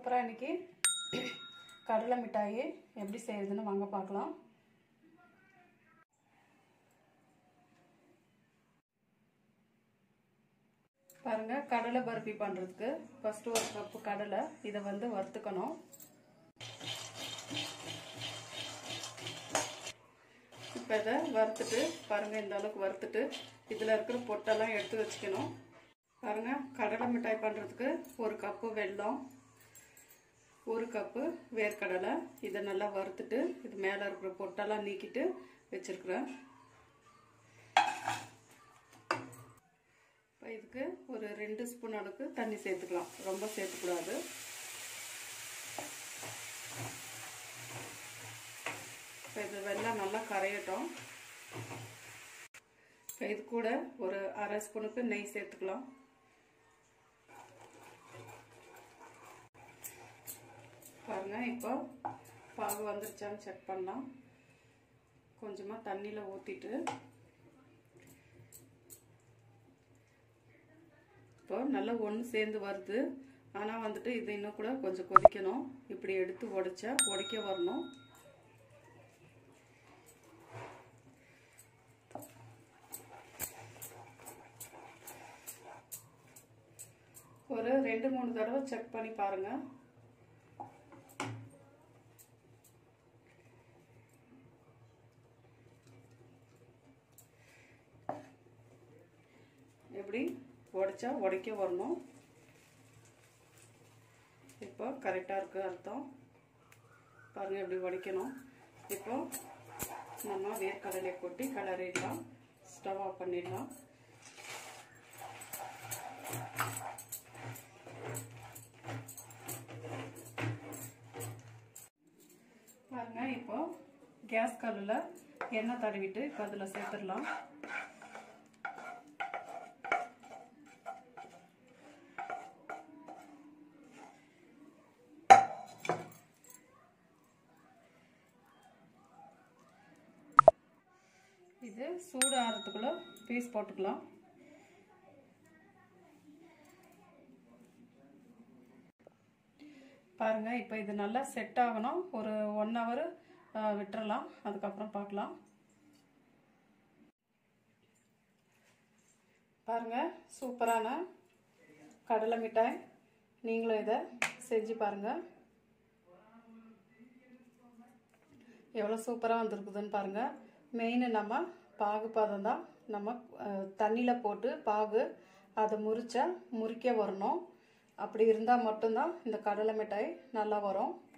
சூப்பராக இன்னைக்கு கடலை மிட்டாய் எப்படி செய்யுதுன்னு வாங்க பார்க்கலாம் பாருங்க கடலை பருப்பி பண்ணுறதுக்கு ஃபஸ்ட்டு ஒரு கப்பு கடலை இதை வந்து வறுத்துக்கணும் இப்போ இதை வறுத்துட்டு பாருங்கள் இந்த அளவுக்கு வறுத்துட்டு இதில் இருக்கிற பொட்டெல்லாம் எடுத்து வச்சுக்கணும் பாருங்கள் கடலை மிட்டாய் பண்ணுறதுக்கு ஒரு கப்பு வெல்லம் ஒரு கப்பு வேர்க்கடலை இதை நல்லா வறுத்துட்டு இது மேலே இருக்கிற பொட்டெல்லாம் நீக்கிட்டு வச்சுருக்குறேன் இப்போ இதுக்கு ஒரு ரெண்டு ஸ்பூன் அளவுக்கு தண்ணி சேர்த்துக்கலாம் ரொம்ப சேர்த்துக்கூடாது இப்போ இது வெள்ளம் நல்லா கரையட்டும் இப்போ இது கூட ஒரு அரை ஸ்பூனுக்கு நெய் சேர்த்துக்கலாம் பாருங்க இப்போ பாகு வந்துருச்சான்னு செக் பண்ணலாம் கொஞ்சமாக தண்ணியில் ஊற்றிட்டு இப்போ நல்லா ஒன்று சேர்ந்து வருது ஆனால் வந்துட்டு இது இன்னும் கூட கொஞ்சம் கொதிக்கணும் இப்படி எடுத்து உடைச்சா உடைக்க வரணும் ஒரு ரெண்டு மூணு தடவை செக் பண்ணி பாருங்க எப்படி உடைச்சா உடைக்க வரணும் இப்போ கரெக்டாக இருக்குது அர்த்தம் பாருங்கள் எப்படி உடைக்கணும் இப்போ நம்ம வேர்க்கடலை கொட்டி கலரிடலாம் ஸ்டவ் ஆஃப் பண்ணிடலாம் பாருங்க இப்போ கேஸ் கல்லில் எண்ணெய் தடவிட்டு இப்போ அதில் சேர்த்துடலாம் இது சூடு ஆகிறதுக்குள்ள பீஸ் போட்டுக்கலாம் பாருங்க இப்போ இது நல்லா செட் ஆகணும் ஒரு ஒன் ஹவர் விட்டுறலாம் அதுக்கப்புறம் பார்க்கலாம் பாருங்க சூப்பரான கடலை மிட்டாய் நீங்களும் இதை செஞ்சு பாருங்கள் எவ்வளோ சூப்பராக வந்திருக்குதுன்னு பாருங்கள் மெயின் நம்ம பாகு பதம் தான் நம்ம தண்ணியில் போட்டு பாகு அதை முறிச்சா முறிக்க வரணும் அப்படி இருந்தால் மட்டும்தான் இந்த கடலை மிட்டாய் நல்லா வரும்